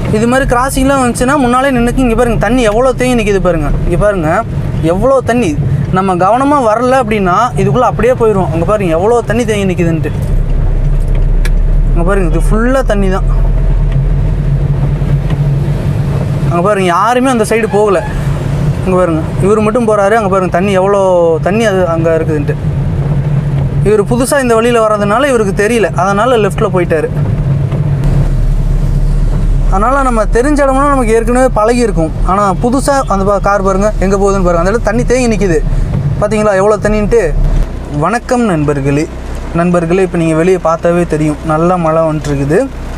இது மாதிரி கிராசிங்லாம் வந்துச்சுன்னா முன்னாலே நின்றுக்கு இங்கே பாருங்க தண்ணி எவ்வளோ தேங்கி நிற்கிது பாருங்க இங்கே பாருங்க எவ்வளோ தண்ணி நம்ம கவனமாக வரல அப்படின்னா இதுக்குள்ளே அப்படியே போயிடும் அங்கே பாருங்க எவ்வளோ தண்ணி தேங்கி நிற்கிதுன்ட்டு அங்கே பாருங்க இது ஃபுல்லாக தண்ணி தான் அங்கே பாருங்க யாருமே அந்த சைடு போகலை அங்கே பாருங்க இவர் மட்டும் போகிறாரு அங்கே பாருங்க தண்ணி எவ்வளோ தண்ணி அது அங்கே இருக்குதுன்ட்டு இவர் புதுசாக இந்த வழியில் வர்றதுனால இவருக்கு தெரியல அதனால் லெஃப்ட்டில் போயிட்டாரு அதனால் நம்ம தெரிஞ்ச இடம்னா நமக்கு ஏற்கனவே பழகி இருக்கும் ஆனால் புதுசாக அந்த பா- கார் பாருங்கள் எங்கே போகுதுன்னு பாருங்கள் அந்த இடத்துல தண்ணி தேங்கி நிற்கிது பார்த்தீங்களா எவ்வளோ தண்ணின்ட்டு வணக்கம் நண்பர்களே நண்பர்களே இப்போ நீங்கள் வெளியே பார்த்தாவே தெரியும் நல்ல மழை வந்துட்டுருக்குது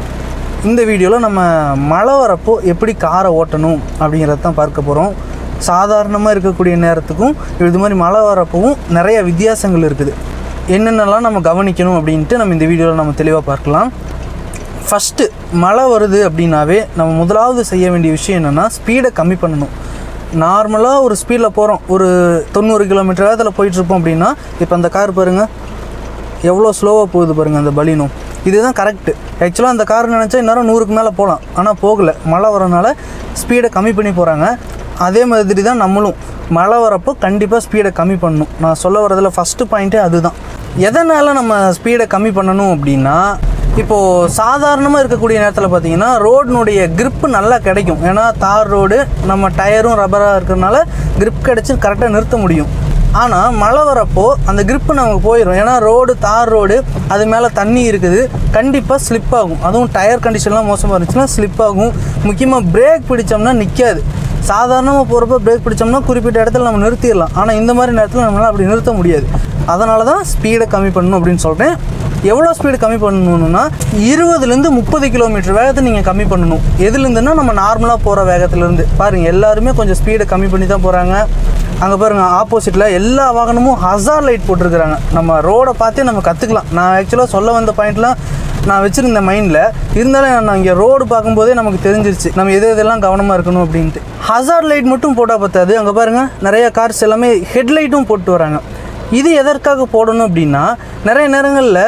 இந்த வீடியோவில் நம்ம மழை வரப்போ எப்படி காரை ஓட்டணும் அப்படிங்கிறத தான் பார்க்க போகிறோம் சாதாரணமாக இருக்கக்கூடிய நேரத்துக்கும் இது மாதிரி மழை வரப்பவும் நிறைய வித்தியாசங்கள் இருக்குது என்னென்னலாம் நம்ம கவனிக்கணும் அப்படின்ட்டு நம்ம இந்த வீடியோவில் நம்ம தெளிவாக பார்க்கலாம் ஃபஸ்ட்டு மழை வருது அப்படின்னாவே நம்ம முதலாவது செய்ய வேண்டிய விஷயம் என்னென்னா ஸ்பீடை கம்மி பண்ணணும் நார்மலாக ஒரு ஸ்பீடில் போகிறோம் ஒரு தொண்ணூறு கிலோமீட்டர் வேகத்தில் போயிட்டுருப்போம் அப்படின்னா இப்போ அந்த கார் பாருங்கள் எவ்வளோ ஸ்லோவாக போகுது பாருங்கள் அந்த பலினும் இதுதான் கரெக்டு ஆக்சுவலாக அந்த கார் நினச்சா இந்நேரம் நூறுக்கு மேலே போகலாம் ஆனால் போகலை மழை வரனால ஸ்பீடை கம்மி பண்ணி போகிறாங்க அதே மாதிரி தான் நம்மளும் மழை வரப்போ கண்டிப்பாக ஸ்பீடை கம்மி பண்ணணும் நான் சொல்ல வரதில் ஃபஸ்ட்டு பாயிண்ட்டே அதுதான் எதனால் நம்ம ஸ்பீடை கம்மி பண்ணணும் அப்படின்னா இப்போது சாதாரணமாக இருக்கக்கூடிய நேரத்தில் பார்த்தீங்கன்னா ரோடினுடைய grip நல்லா கிடைக்கும் ஏன்னா தார் ரோடு நம்ம டயரும் ரப்பராக இருக்கிறதுனால grip கிடச்சி கரெக்டாக நிறுத்த முடியும் ஆனால் மழை வரப்போ அந்த grip நமக்கு போயிடும் ஏன்னா ரோடு தார் ரோடு அது மேலே தண்ணி இருக்குது கண்டிப்பாக ஸ்லிப் ஆகும் அதுவும் டயர் கண்டிஷன்லாம் மோசமாக இருந்துச்சுன்னா ஸ்லிப் ஆகும் முக்கியமாக பிரேக் பிடிச்சோம்னா நிற்காது சாதாரணமாக போகிறப்ப பிரேக் பிடிச்சோம்னா குறிப்பிட்ட இடத்துல நம்ம நிறுத்திடலாம் ஆனால் இந்த மாதிரி நேரத்தில் நம்மளால் அப்படி நிறுத்த முடியாது அதனால தான் ஸ்பீடை கம்மி பண்ணணும் அப்படின்னு சொல்கிறேன் எவ்வளோ ஸ்பீடு கம்மி பண்ணணும்னா இருபதுலேருந்து முப்பது கிலோமீட்டர் வேகத்தை நீங்கள் கம்மி பண்ணணும் எதுலேருந்துன்னா நம்ம நார்மலாக போகிற வேகத்துலேருந்து பாருங்கள் எல்லாருமே கொஞ்சம் ஸ்பீடை கம்மி பண்ணி தான் போகிறாங்க அங்கே பாருங்கள் ஆப்போசிட்டில் எல்லா வாகனமும் ஹசார் லைட் போட்டிருக்கிறாங்க நம்ம ரோடை பார்த்தே நம்ம கற்றுக்கலாம் நான் ஆக்சுவலாக சொல்ல வந்த பாயிண்ட்லாம் நான் வச்சுருந்த மைண்டில் இருந்தாலும் நான் இங்கே ரோடு பார்க்கும்போதே நமக்கு தெரிஞ்சிருச்சு நம்ம எது எதெல்லாம் கவனமாக இருக்கணும் அப்படின்ட்டு ஹசார் லைட் மட்டும் போட்டால் பத்தாது அங்கே பாருங்கள் நிறைய கார்ஸ் எல்லாமே ஹெட்லைட்டும் போட்டு வராங்க இது எதற்காக போடணும் அப்படின்னா நிறைய நேரங்களில்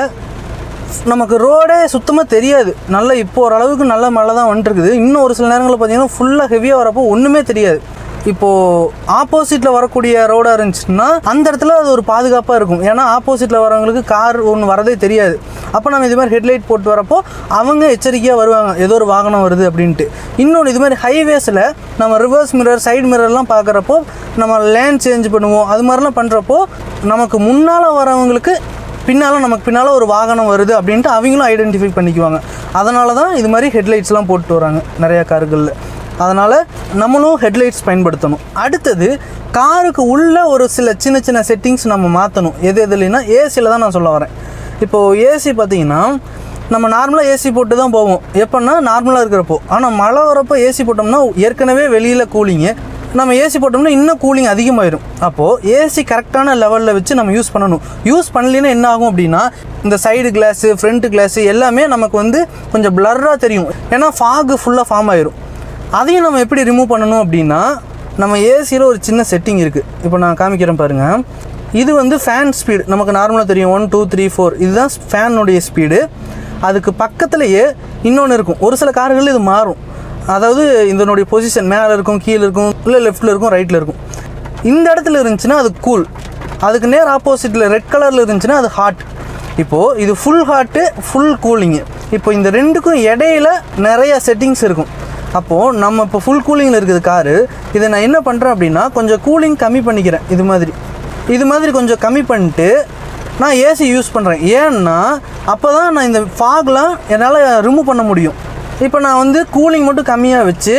நமக்கு ரோடே சுத்தமாக தெரியாது நல்ல இப்போ ஓரளவுக்கு நல்ல மழை தான் வந்துட்டுருக்குது இன்னும் ஒரு சில நேரங்களில் பார்த்தீங்கன்னா ஃபுல்லாக ஹெவியாக வரப்போ ஒன்றுமே தெரியாது இப்போது ஆப்போசிட்டில் வரக்கூடிய ரோடாக இருந்துச்சுன்னா அந்த இடத்துல அது ஒரு பாதுகாப்பாக இருக்கும் ஏன்னா ஆப்போசிட்டில் வரவங்களுக்கு கார் ஒன்று வரதே தெரியாது அப்போ நம்ம இது மாதிரி ஹெட்லைட் போட்டு வரப்போ அவங்க எச்சரிக்கையாக வருவாங்க ஏதோ ஒரு வாகனம் வருது அப்படின்ட்டு இன்னொன்று இது மாதிரி ஹைவேஸில் நம்ம ரிவர்ஸ் மிரர் சைடு மிரர்லாம் பார்க்குறப்போ நம்ம லேன் சேஞ்ச் பண்ணுவோம் அது மாதிரிலாம் பண்ணுறப்போ நமக்கு முன்னால் வரவங்களுக்கு பின்னால் நமக்கு பின்னால் ஒரு வாகனம் வருது அப்படின்ட்டு அவங்களும் ஐடென்டிஃபை பண்ணிக்குவாங்க அதனால தான் இது மாதிரி ஹெட்லைட்ஸ்லாம் போட்டு வராங்க நிறையா கார்களில் அதனால் நம்மளும் ஹெட்லைட்ஸ் பயன்படுத்தணும் அடுத்தது காருக்கு உள்ள ஒரு சில சின்ன சின்ன செட்டிங்ஸ் நம்ம மாற்றணும் எது எதுலனா ஏசியில் தான் நான் சொல்ல வரேன் இப்போது ஏசி பார்த்தீங்கன்னா நம்ம நார்மலாக ஏசி போட்டு தான் போவோம் எப்போன்னா நார்மலாக இருக்கிறப்போ ஆனால் மழை வரப்போ ஏசி போட்டோம்னா ஏற்கனவே வெளியில் கூலிங்கு நம்ம ஏசி போட்டோம்னா இன்னும் கூலிங் அதிகமாயிடும் அப்போது ஏசி கரெக்டான லெவலில் வச்சு நம்ம யூஸ் பண்ணணும் யூஸ் பண்ணலைன்னா என்ன ஆகும் அப்படின்னா இந்த சைடு கிளாஸு ஃப்ரண்ட் கிளாஸு எல்லாமே நமக்கு வந்து கொஞ்சம் பிளர்ராக தெரியும் ஏன்னா ஃபாகு ஃபுல்லாக ஃபார்ம் ஆயிரும் அதையும் நம்ம எப்படி ரிமூவ் பண்ணணும் அப்படின்னா நம்ம ஏசியில் ஒரு சின்ன செட்டிங் இருக்குது இப்போ நான் காமிக்கிறேன் பாருங்கள் இது வந்து ஃபேன் ஸ்பீடு நமக்கு நார்மலாக தெரியும் ஒன் டூ த்ரீ ஃபோர் இதுதான் ஃபேனுடைய ஸ்பீடு அதுக்கு பக்கத்துலேயே இன்னொன்று இருக்கும் ஒரு சில கார்கள் இது மாறும் அதாவது இதனுடைய பொசிஷன் மேலே இருக்கும் கீழே இருக்கும் இல்லை லெஃப்ட்டில் இருக்கும் ரைட்டில் இருக்கும் இந்த இடத்துல இருந்துச்சுன்னா அது கூல் அதுக்கு நேர் ஆப்போசிட்டில் ரெட் கலரில் இருந்துச்சுன்னா அது ஹாட் இப்போது இது ஃபுல் ஹாட்டு ஃபுல் கூலிங்கு இப்போ இந்த ரெண்டுக்கும் இடையில நிறைய செட்டிங்ஸ் இருக்கும் அப்போது நம்ம இப்போ ஃபுல் கூலிங்கில் இருக்குது காரு இதை நான் என்ன பண்ணுறேன் அப்படின்னா கொஞ்சம் கூலிங் கம்மி பண்ணிக்கிறேன் இது மாதிரி இது மாதிரி கொஞ்சம் கம்மி பண்ணிட்டு நான் ஏசி யூஸ் பண்ணுறேன் ஏன்னா அப்போ தான் நான் இந்த ஃபாக்லாம் என்னால் ரிமூவ் பண்ண முடியும் இப்போ நான் வந்து கூலிங் மட்டும் கம்மியாக வச்சு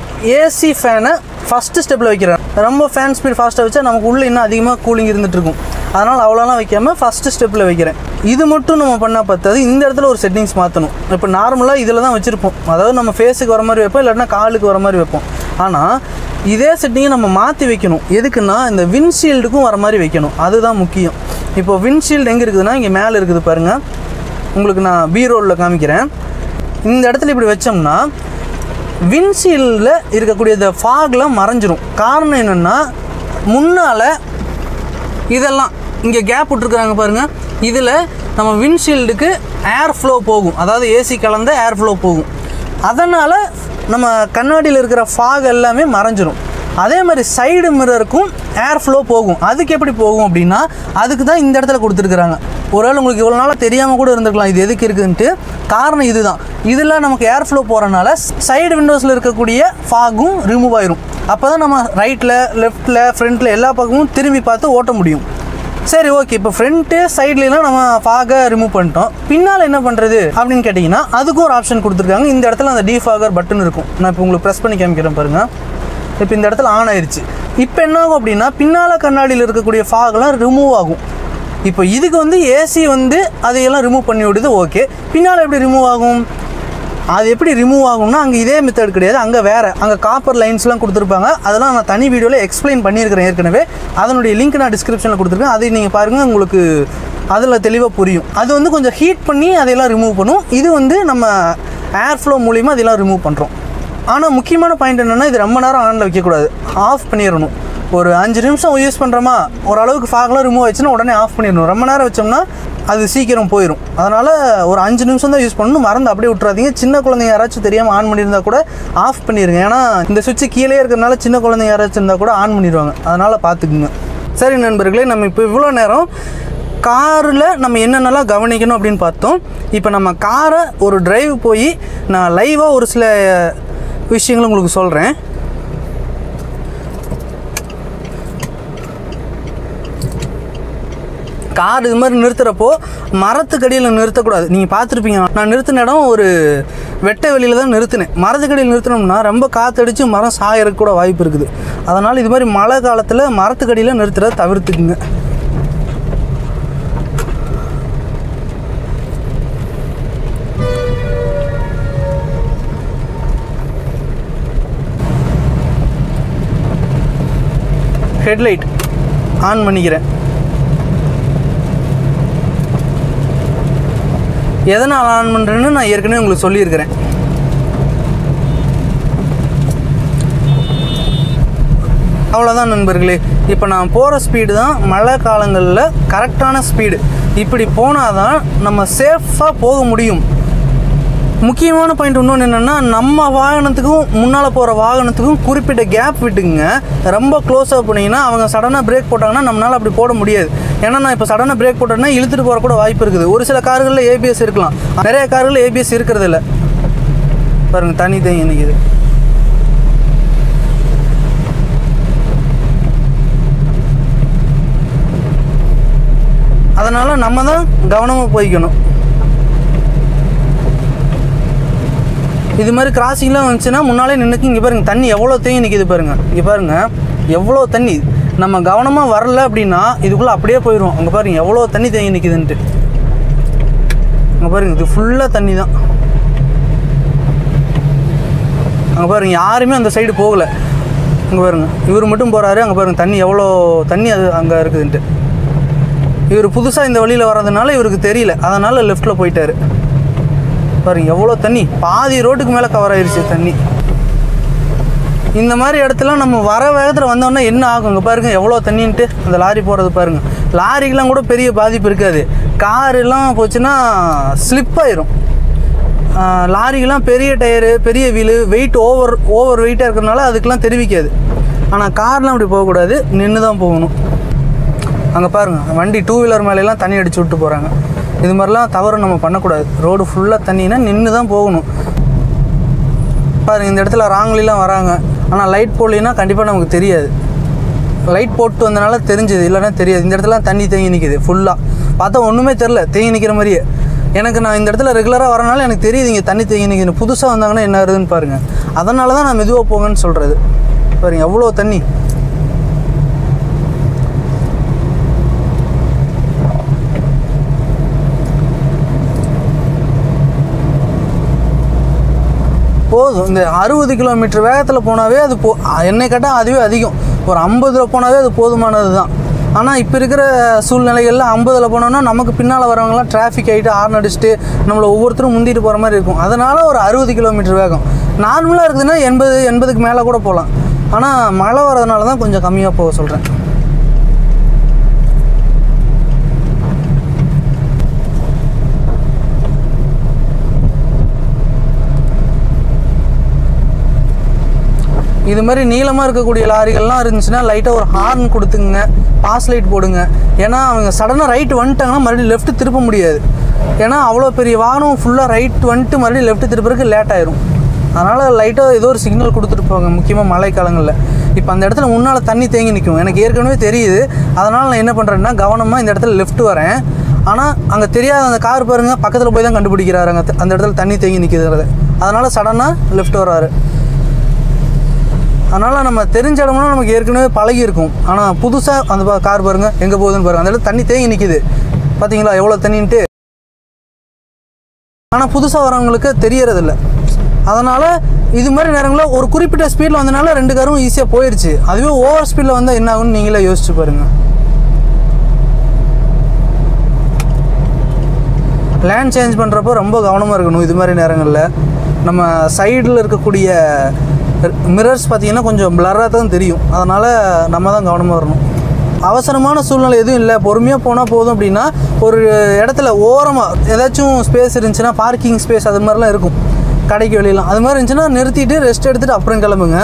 ஏசி ஃபேனை ஃபஸ்ட்டு ஸ்டெப்பில் வைக்கிறேன் ரொம்ப ஃபேன் ஸ்பீட் ஃபாஸ்ட்டாக வச்சா நமக்கு உள்ளே இன்னும் அதிகமாக கூலிங் இருந்துட்டு இருக்கும் அதனால் அவ்வளோலாம் வைக்காமல் ஃபஸ்ட்டு ஸ்டெப்பில் வைக்கிறேன் இது மட்டும் நம்ம பண்ணால் பத்தாது இந்த இடத்துல ஒரு செட்டிங்ஸ் மாற்றணும் இப்போ நார்மலாக இதில் தான் வச்சுருப்போம் அதாவது நம்ம ஃபேஸுக்கு வர மாதிரி வைப்போம் இல்லாட்டினா காலுக்கு வர மாதிரி வைப்போம் ஆனால் இதே செட்டிங்கை நம்ம மாற்றி வைக்கணும் எதுக்குன்னா இந்த விண்ட்ஷீல்டுக்கும் வர மாதிரி வைக்கணும் அதுதான் முக்கியம் இப்போ விண்ட்ஷீல்டு எங்கே இருக்குதுன்னா இங்கே மேலே இருக்குது பாருங்கள் உங்களுக்கு நான் பி ரோலில் காமிக்கிறேன் இந்த இடத்துல இப்படி வச்சோம்னா விண்ட்ஷீல்டில் இருக்கக்கூடிய இந்த ஃபாக்லாம் மறைஞ்சிரும் காரணம் என்னென்னா முன்னால் இதெல்லாம் இங்கே கேப் விட்ருக்குறாங்க பாருங்கள் இதில் நம்ம விண்ட்ஷீல்டுக்கு ஏர் ஃப்ளோ போகும் அதாவது ஏசி கலந்த ஏர் ஃப்ளோ போகும் அதனால் நம்ம கண்ணாடியில் இருக்கிற ஃபாக் எல்லாமே மறைஞ்சிரும் அதே மாதிரி சைடு மிரருக்கும் ஏர் ஃப்ளோ போகும் அதுக்கு எப்படி போகும் அப்படின்னா அதுக்கு தான் இந்த இடத்துல கொடுத்துருக்குறாங்க ஒருவேளை உங்களுக்கு இவ்வளோ நாளாக தெரியாமல் கூட இருந்திருக்கலாம் இது எதுக்கு இருக்குதுன்ட்டு காரணம் இதுதான் இதில் நமக்கு ஏர் ஃப்ளோ போகிறனால சைடு விண்டோஸில் இருக்கக்கூடிய ஃபாகும் ரிமூவ் ஆயிரும் அப்போ தான் நம்ம ரைட்டில் லெஃப்ட்டில் ஃப்ரண்ட்டில் எல்லா பக்கமும் திரும்பி பார்த்து ஓட்ட முடியும் சரி ஓகே இப்போ ஃப்ரண்ட்டு சைட்லலாம் நம்ம ஃபாகை ரிமூவ் பண்ணிட்டோம் பின்னால் என்ன பண்ணுறது அப்படின்னு கேட்டிங்கன்னா அதுக்கும் ஒரு ஆப்ஷன் கொடுத்துருக்காங்க இந்த இடத்துல அந்த டிஃபாகர் பட்டன் இருக்கும் நான் இப்போ உங்களுக்கு ப்ரெஸ் பண்ணி காமிக்கிறேன் பாருங்கள் இப்போ இந்த இடத்துல ஆன் ஆயிருச்சு இப்போ என்ன ஆகும் அப்படின்னா பின்னால் கண்ணாடியில் இருக்கக்கூடிய ஃபாகெல்லாம் ரிமூவ் ஆகும் இப்போ இதுக்கு வந்து ஏசி வந்து அதையெல்லாம் ரிமூவ் பண்ணி விடுது ஓகே பின்னால் எப்படி ரிமூவ் ஆகும் அது எப்படி ரிமூவ் ஆகும்னா அங்கே இதே மெத்தட் கிடையாது அங்கே வேறு அங்கே காப்பர் லைன்ஸ்லாம் கொடுத்துருப்பாங்க அதெல்லாம் நான் தனி வீடியோவில் எக்ஸ்பிளைன் பண்ணியிருக்கிறேன் ஏற்கனவே அதனுடைய லிங்க் நான் டிஸ்கிரிப்ஷனில் கொடுத்துருக்கேன் அதை நீங்கள் பாருங்கள் உங்களுக்கு அதில் தெளிவாக புரியும் அது வந்து கொஞ்சம் ஹீட் பண்ணி அதையெல்லாம் ரிமூவ் பண்ணும் இது வந்து நம்ம ஏர் ஃப்ளோ மூலிமா அதெல்லாம் ரிமூவ் பண்ணுறோம் ஆனால் முக்கியமான பாயிண்ட் என்னென்னா இது ரொம்ப நேரம் ஆனில் வைக்கக்கூடாது ஆஃப் பண்ணிடணும் ஒரு அஞ்சு நிமிஷம் யூஸ் பண்ணுறோமா ஓரளவுக்கு ஃபாக்லாம் ரிமூவ் ஆயிடுச்சுன்னா உடனே ஆஃப் பண்ணிடணும் ரொம்ப நேரம் வச்சோம்னா அது சீக்கிரம் போயிடும் அதனால் ஒரு அஞ்சு நிமிஷம் தான் யூஸ் பண்ணணும் மறந்து அப்படியே விட்றாதீங்க சின்ன குழந்தைங்க யாராச்சும் தெரியாமல் ஆன் பண்ணியிருந்தா கூட ஆஃப் பண்ணிடுங்க ஏன்னா இந்த சுவிட்ச் கீழே இருக்கிறனால சின்ன குழந்தைங்க யாராச்சும் இருந்தால் கூட ஆன் பண்ணிடுவாங்க அதனால் பார்த்துக்குங்க சரி நண்பர்களே நம்ம இப்போ இவ்வளோ நேரம் காரில் நம்ம என்னென்னலாம் கவனிக்கணும் அப்படின்னு பார்த்தோம் இப்போ நம்ம காரை ஒரு டிரைவ் போய் நான் லைவாக ஒரு சில விஷயங்களை உங்களுக்கு சொல்கிறேன் கார் இது மாதிரி நிறுத்துகிறப்போ மரத்துக்கடியில் நிறுத்தக்கூடாது நீங்கள் பார்த்துருப்பீங்க நான் நிறுத்தின இடம் ஒரு வெட்ட வெளியில் தான் நிறுத்தினேன் மரத்துக்கடியில் நிறுத்தினோம்னா ரொம்ப காற்றடிச்சு மரம் சாயறதுக்கு கூட வாய்ப்பு இருக்குது அதனால் இது மாதிரி மழை காலத்தில் மரத்துக்கடியில் நிறுத்துறத தவிர்த்துக்குங்க ஹெட்லைட் ஆன் பண்ணிக்கிறேன் எதனால் ஆன் பண்ணுறேன்னு நான் ஏற்கனவே உங்களுக்கு சொல்லியிருக்கிறேன் அவ்வளோதான் நண்பர்களே இப்போ நான் போகிற ஸ்பீடு தான் மழை காலங்களில் கரெக்டான ஸ்பீடு இப்படி போனால் தான் நம்ம சேஃபாக போக முடியும் முக்கியமான பாயிண்ட் இன்னொன்று என்னென்னா நம்ம வாகனத்துக்கும் முன்னால் போகிற வாகனத்துக்கும் குறிப்பிட்ட கேப் விட்டுக்குங்க ரொம்ப க்ளோஸாக போனீங்கன்னா அவங்க சடனாக பிரேக் போட்டாங்கன்னா நம்மளால் அப்படி போட முடியாது ஏன்னா நான் இப்போ சடனாக பிரேக் போட்டேன்னா இழுத்துட்டு போகிற கூட வாய்ப்பு இருக்குது ஒரு சில கார்களில் ஏபிஎஸ் இருக்கலாம் நிறைய கார்களில் ஏபிஎஸ் இருக்கிறது இல்லை பாருங்கள் தனி தான் நிற்கிது அதனால் நம்ம தான் கவனமாக போய்க்கணும் இது மாதிரி கிராசிங்லாம் வந்துச்சுன்னா முன்னாலே நின்றுக்கு இங்கே பாருங்க தண்ணி எவ்வளோ தேங்கி நிற்கிது பாருங்க இங்கே பாருங்க எவ்வளோ தண்ணி நம்ம கவனமாக வரல அப்படின்னா இதுக்குள்ளே அப்படியே போயிடும் அங்கே பாருங்க எவ்வளோ தண்ணி தேங்கி நிற்கிதுன்ட்டு அங்கே பாருங்க இது ஃபுல்லாக தண்ணி தான் அங்கே பாருங்க யாருமே அந்த சைடு போகலை அங்கே பாருங்க இவர் மட்டும் போகிறாரு அங்கே பாருங்க தண்ணி எவ்வளோ தண்ணி அது அங்கே இருக்குதுன்ட்டு இவர் புதுசாக இந்த வழியில் வர்றதுனால இவருக்கு தெரியல அதனால் லெஃப்ட்டில் போயிட்டாரு பாருங்க எவ்வளோ தண்ணி பாதி ரோட்டுக்கு மேலே கவர் ஆயிருச்சு தண்ணி இந்த மாதிரி இடத்துல நம்ம வர வேகத்தில் வந்தோம்னா என்ன ஆகும் இங்கே பாருங்க எவ்வளோ தண்ணின்ட்டு அந்த லாரி போகிறது பாருங்க லாரிக்கெலாம் கூட பெரிய பாதிப்பு இருக்காது கார் எல்லாம் போச்சுன்னா ஸ்லிப் ஆயிரும் ஆஹ் லாரிக்கெல்லாம் பெரிய டயரு பெரிய வீலு வெயிட் ஓவர் ஓவர் வெயிட்டாக இருக்கிறனால அதுக்கெலாம் தெரிவிக்காது ஆனால் கார்லாம் அப்படி போகக்கூடாது நின்று தான் போகணும் அங்கே பாருங்கள் வண்டி டூ வீலர் மேலெல்லாம் தண்ணி அடிச்சு விட்டு போகிறாங்க இது மாதிரிலாம் தவறு நம்ம பண்ணக்கூடாது ரோடு ஃபுல்லாக தண்ணினா நின்று தான் போகணும் பாருங்க இந்த இடத்துல ராங்லிலாம் வராங்க ஆனால் லைட் போடலைன்னா கண்டிப்பாக நமக்கு தெரியாது லைட் போட்டு வந்தனால தெரிஞ்சது இல்லைன்னா தெரியாது இந்த இடத்துல தண்ணி தேங்கி நிற்கிது ஃபுல்லாக பார்த்தா ஒன்றுமே தெரில தேங்கி நிற்கிற மாதிரியே எனக்கு நான் இந்த இடத்துல ரெகுலராக வரனால எனக்கு தெரியுது இங்கே தண்ணி தேங்கி நிற்கிது புதுசாக வந்தாங்கன்னா என்ன ஆகுதுன்னு பாருங்கள் அதனால தான் நான் மெதுவாக போங்கன்னு சொல்கிறது பாருங்க எவ்வளோ தண்ணி போதும் இந்த அறுபது கிலோமீட்டர் வேகத்தில் போனாவே அது போ என்னை கேட்டால் அதுவே அதிகம் ஒரு ஐம்பதில் போனாவே அது போதுமானது தான் ஆனால் இப்போ இருக்கிற சூழ்நிலைகளில் ஐம்பதில் போனோம்னா நமக்கு பின்னால் வரவங்கலாம் டிராஃபிக் ஆகிட்டு ஹார்ன் அடிச்சுட்டு நம்மளை ஒவ்வொருத்தரும் முந்திட்டு போகிற மாதிரி இருக்கும் அதனால் ஒரு அறுபது கிலோமீட்டர் வேகம் நார்மலாக இருக்குதுன்னா எண்பது எண்பதுக்கு மேலே கூட போகலாம் ஆனால் மழை வரதுனால தான் கொஞ்சம் கம்மியாக போக சொல்கிறேன் இது மாதிரி நீளமாக இருக்கக்கூடிய லாரிகள்லாம் இருந்துச்சுன்னா லைட்டாக ஒரு ஹார்ன் கொடுத்துங்க பாஸ் லைட் போடுங்க ஏன்னா அவங்க சடனாக ரைட் வந்துட்டாங்கன்னா மறுபடியும் லெஃப்ட் திருப்ப முடியாது ஏன்னா அவ்வளோ பெரிய வாகனம் ஃபுல்லாக ரைட் வந்துட்டு மறுபடியும் லெஃப்ட் திருப்பறதுக்கு லேட் ஆயிரும் அதனால் லைட்டாக ஏதோ ஒரு சிக்னல் கொடுத்துட்டு போவாங்க முக்கியமாக மழைக்காலங்களில் இப்போ அந்த இடத்துல முன்னால் தண்ணி தேங்கி நிற்கும் எனக்கு ஏற்கனவே தெரியுது அதனால் நான் என்ன பண்ணுறேன்னா கவனமாக இந்த இடத்துல லெஃப்ட் வரேன் ஆனால் அங்கே தெரியாத அந்த கார் பாருங்க பக்கத்தில் போய் தான் கண்டுபிடிக்கிறாரு அங்கே அந்த இடத்துல தண்ணி தேங்கி நிற்கிறது அதனால் சடனாக லெஃப்ட் வராரு அதனால் நம்ம தெரிஞ்ச இடம்னா நமக்கு ஏற்கனவே பழகி இருக்கும் ஆனால் புதுசாக அந்த பா- கார் பாருங்க எங்கே போகுதுன்னு பாருங்க அந்த இடத்துல தண்ணி தேங்கி நிற்கிது பார்த்தீங்களா எவ்வளோ தண்ணின்ட்டு ஆனால் புதுசாக வரவங்களுக்கு தெரியறதில்ல அதனால் இது மாதிரி நேரங்களில் ஒரு குறிப்பிட்ட ஸ்பீடில் வந்தனால ரெண்டு காரும் ஈஸியாக போயிடுச்சு அதுவே ஓவர் ஸ்பீடில் வந்தால் என்ன ஆகும்னு நீங்களே யோசிச்சு பாருங்கள் லேண்ட் சேஞ்ச் பண்ணுறப்போ ரொம்ப கவனமாக இருக்கணும் இது மாதிரி நேரங்களில் நம்ம சைடில் இருக்கக்கூடிய மிரர்ஸ் பார்த்தீங்கன்னா கொஞ்சம் பிளராக தான் தெரியும் அதனால் நம்ம தான் கவனமாக வரணும் அவசரமான சூழ்நிலை எதுவும் இல்லை பொறுமையாக போனால் போதும் அப்படின்னா ஒரு இடத்துல ஓரமாக ஏதாச்சும் ஸ்பேஸ் இருந்துச்சுன்னா பார்க்கிங் ஸ்பேஸ் அது மாதிரிலாம் இருக்கும் கடைக்கு வெளியெல்லாம் அது மாதிரி இருந்துச்சுன்னா நிறுத்திட்டு ரெஸ்ட் எடுத்துகிட்டு அப்புறம் கிளம்புங்க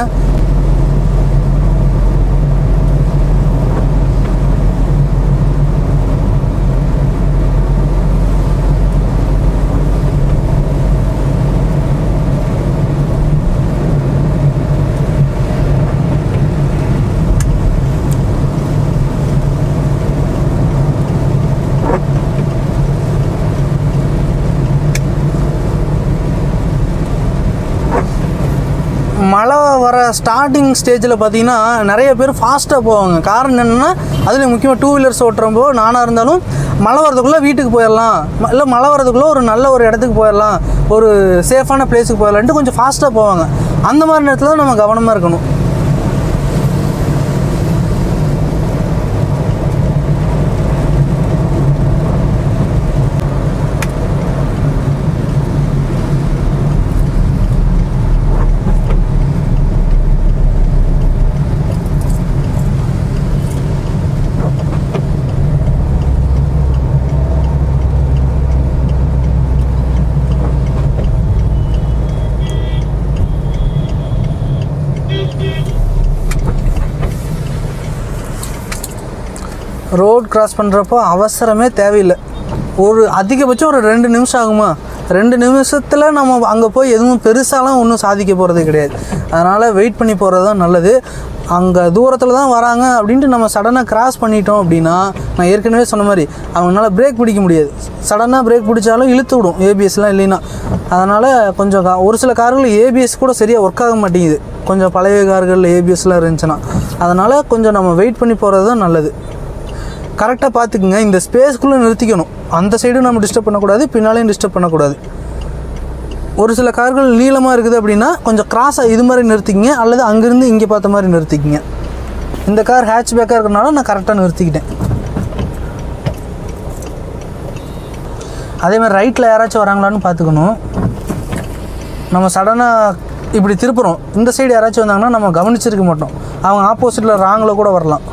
மழை வர ஸ்டார்டிங் ஸ்டேஜில் பார்த்தீங்கன்னா நிறைய பேர் ஃபாஸ்ட்டாக போவாங்க காரணம் என்னென்னா அதில் முக்கியமாக டூ வீலர்ஸ் ஓட்டுறப்போ நானாக இருந்தாலும் மழை வரதுக்குள்ளே வீட்டுக்கு போயிடலாம் ம- இல்லை மழை வரதுக்குள்ளே ஒரு நல்ல ஒரு இடத்துக்கு போயிடலாம் ஒரு சேஃபான பிளேஸுக்கு போயிடலான்ட்டு கொஞ்சம் ஃபாஸ்ட்டாக போவாங்க அந்த மாதிரி நேரத்தில் தான் நம்ம கவனமாக இருக்கணும் ரோட் கிராஸ் பண்ணுறப்போ அவசரமே தேவையில்லை ஒரு அதிகபட்சம் ஒரு ரெண்டு நிமிஷம் ஆகுமா ரெண்டு நிமிஷத்தில் நம்ம அங்கே போய் எதுவும் பெருசாலாம் ஒன்றும் சாதிக்க போகிறது கிடையாது அதனால் வெயிட் பண்ணி போகிறது தான் நல்லது அங்கே தூரத்தில் தான் வராங்க அப்படின்ட்டு நம்ம சடனாக கிராஸ் பண்ணிட்டோம் அப்படின்னா நான் ஏற்கனவே சொன்ன மாதிரி அவங்களால பிரேக் பிடிக்க முடியாது சடனாக பிரேக் பிடிச்சாலும் இழுத்து விடும் ஏபிஎஸ்லாம் இல்லைன்னா அதனால் கொஞ்சம் கா- ஒரு சில கார்கள் ஏபிஎஸ் கூட சரியாக ஒர்க் ஆக மாட்டேங்குது கொஞ்சம் பழைய கார்களில் ஏபிஎஸ்லாம் இருந்துச்சுன்னா அதனால் கொஞ்சம் நம்ம வெயிட் பண்ணி போகிறது தான் நல்லது கரெக்டாக பார்த்துக்குங்க இந்த ஸ்பேஸ்க்குள்ளே நிறுத்திக்கணும் அந்த சைடும் நம்ம டிஸ்டர்ப் பண்ணக்கூடாது பின்னாலையும் டிஸ்டர்ப் பண்ணக்கூடாது ஒரு சில கார்கள் நீளமாக இருக்குது அப்படின்னா கொஞ்சம் கிராஸாக இது மாதிரி நிறுத்திக்கிங்க அல்லது அங்கேருந்து இங்கே பார்த்த மாதிரி நிறுத்திக்கிங்க இந்த கார் ஹேட்ச் பேக்காக இருக்கிறனால நான் கரெக்டாக நிறுத்திக்கிட்டேன் அதே மாதிரி ரைட்டில் யாராச்சும் வராங்களான்னு பார்த்துக்கணும் நம்ம சடனாக இப்படி திருப்புறோம் இந்த சைடு யாராச்சும் வந்தாங்கன்னா நம்ம கவனிச்சிருக்க மாட்டோம் அவங்க ஆப்போசிட்டில் ராங்கில் கூட வரலாம்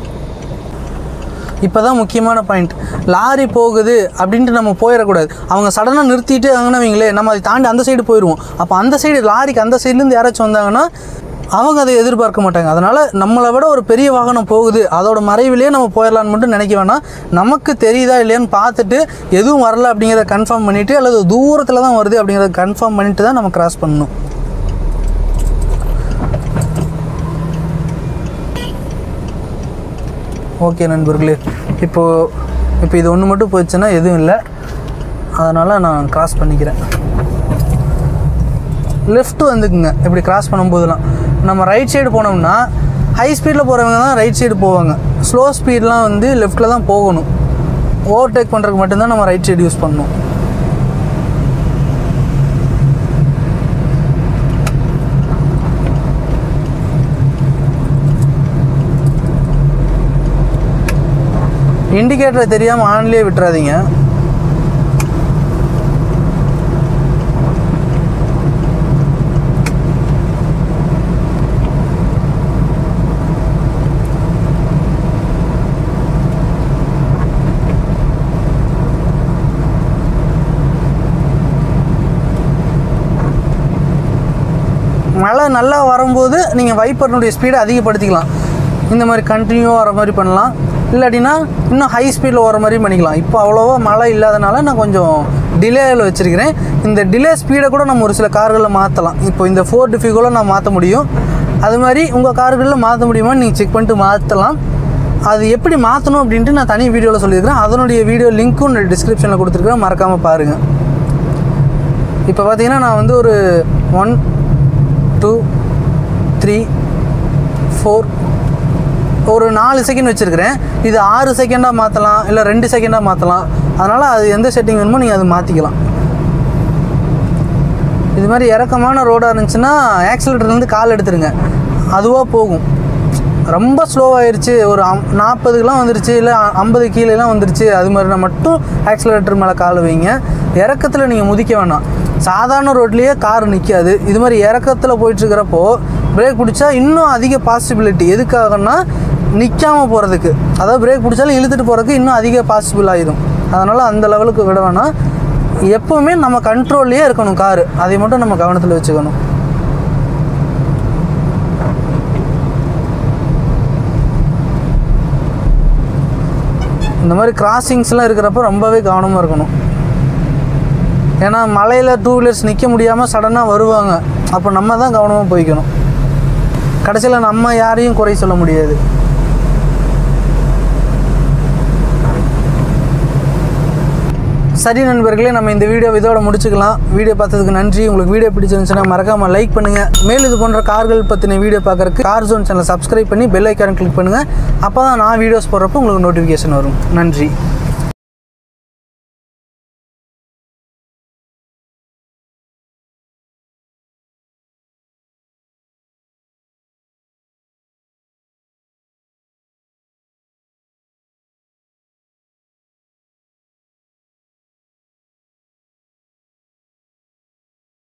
இப்போ தான் முக்கியமான பாயிண்ட் லாரி போகுது அப்படின்ட்டு நம்ம போயிடக்கூடாது அவங்க சடனாக நிறுத்திட்டு வாங்கன்னா வைங்களே நம்ம அதை தாண்டி அந்த சைடு போயிடுவோம் அப்போ அந்த சைடு லாரிக்கு அந்த சைட்லேருந்து யாராச்சும் வந்தாங்கன்னா அவங்க அதை எதிர்பார்க்க மாட்டாங்க அதனால் நம்மளை விட ஒரு பெரிய வாகனம் போகுது அதோட மறைவிலேயே நம்ம போயிடலான்னு மட்டும் நினைக்க வேணாம் நமக்கு தெரியுதா இல்லையான்னு பார்த்துட்டு எதுவும் வரல அப்படிங்கிறத கன்ஃபார்ம் பண்ணிவிட்டு அல்லது தூரத்தில் தான் வருது அப்படிங்கிறத கன்ஃபார்ம் பண்ணிட்டு தான் நம்ம கிராஸ் பண்ணணும் ஓகே நண்பர்களே இப்போது இப்போ இது ஒன்று மட்டும் போச்சுன்னா எதுவும் இல்லை அதனால் நான் கிராஸ் பண்ணிக்கிறேன் லெஃப்ட் வந்துக்குங்க இப்படி கிராஸ் பண்ணும்போதெல்லாம் நம்ம ரைட் சைடு போனோம்னா ஹை ஸ்பீடில் போகிறவங்க தான் ரைட் சைடு போவாங்க ஸ்லோ ஸ்பீட்லாம் வந்து லெஃப்ட்டில் தான் போகணும் ஓவர்டேக் பண்ணுறதுக்கு மட்டும்தான் நம்ம ரைட் சைடு யூஸ் பண்ணணும் இண்டிகேட்டரை தெரியாமல் ஆன்லேயே விட்டுறாதீங்க மழை மழை நல்லா வரும்போது நீங்கள் வைப்பர்னுடைய ஸ்பீடை அதிகப்படுத்திக்கலாம் இந்த மாதிரி கண்டினியூவாக வர மாதிரி பண்ணலாம் இல்லாட்டினா இன்னும் ஹை ஸ்பீடில் வர மாதிரி பண்ணிக்கலாம் இப்போ அவ்வளோவா மழை இல்லாதனால நான் கொஞ்சம் டிலேயில் வச்சுருக்கிறேன் இந்த டிலே ஸ்பீடை கூட நம்ம ஒரு சில கார்களில் மாற்றலாம் இப்போ இந்த ஃபோர் டிஃபிகோல நான் மாற்ற முடியும் அது மாதிரி உங்கள் கார்களில் மாற்ற முடியுமான்னு நீங்கள் செக் பண்ணிட்டு மாற்றலாம் அது எப்படி மாற்றணும் அப்படின்ட்டு நான் தனி வீடியோவில் சொல்லியிருக்கிறேன் அதனுடைய வீடியோ லிங்க்கும் நான் டிஸ்கிரிப்ஷனில் கொடுத்துருக்கேன் மறக்காமல் பாருங்கள் இப்போ பார்த்தீங்கன்னா நான் வந்து ஒரு ஒன் டூ த்ரீ ஃபோர் ஒரு நாலு செகண்ட் வச்சுருக்கிறேன் இது ஆறு செகண்டாக மாற்றலாம் இல்லை ரெண்டு செகண்டாக மாற்றலாம் அதனால் அது எந்த செட்டிங் வேணுமோ நீங்கள் அது மாற்றிக்கலாம் இது மாதிரி இறக்கமான ரோடாக இருந்துச்சுன்னா ஆக்சிலேட்டர்லேருந்து கால் எடுத்துருங்க அதுவாக போகும் ரொம்ப ஸ்லோவாயிருச்சு ஒரு அம் நாற்பதுக்கெலாம் வந்துருச்சு இல்லை ஐம்பது கீழேலாம் வந்துருச்சு அது மாதிரினா மட்டும் ஆக்சிலேட்டர் மேலே கால் வைங்க இறக்கத்தில் நீங்கள் முதிக்க வேணாம் சாதாரண ரோட்லேயே கார் நிற்காது இது மாதிரி இறக்கத்தில் போயிட்டுருக்கிறப்போ பிரேக் பிடிச்சா இன்னும் அதிக பாசிபிலிட்டி எதுக்காகன்னா நிற்காம போகிறதுக்கு அதாவது பிரேக் பிடிச்சாலும் இழுத்துட்டு போகிறதுக்கு இன்னும் அதிக பாசிபிள் ஆயிடும் அதனால் அந்த லெவலுக்கு விட வேணாம் எப்போவுமே நம்ம கண்ட்ரோல்லையே இருக்கணும் காரு அதை மட்டும் நம்ம கவனத்தில் வச்சுக்கணும் இந்த மாதிரி கிராசிங்ஸ்லாம் இருக்கிறப்ப ரொம்பவே கவனமாக இருக்கணும் ஏன்னா மலையில் டூ வீலர்ஸ் நிற்க முடியாமல் சடனாக வருவாங்க அப்போ நம்ம தான் கவனமாக போய்க்கணும் கடைசியில் நம்ம யாரையும் குறை சொல்ல முடியாது சரி நண்பர்களே நம்ம இந்த வீடியோ இதோட முடிச்சுக்கலாம் வீடியோ பார்த்ததுக்கு நன்றி உங்களுக்கு வீடியோ பிடிச்சிருந்துச்சுன்னா மறக்காமல் லைக் பண்ணுங்கள் மேலும் இது போன்ற கார்கள் பற்றின வீடியோ பார்க்குறக்கு கார் ஜோன் சேனலை சப்ஸ்கிரைப் பண்ணி பெல் ஐக்கான் கிளிக் பண்ணுங்கள் அப்போ தான் நான் வீடியோஸ் போடுறப்போ உங்களுக்கு நோட்டிஃபிகேஷன் வரும் நன்றி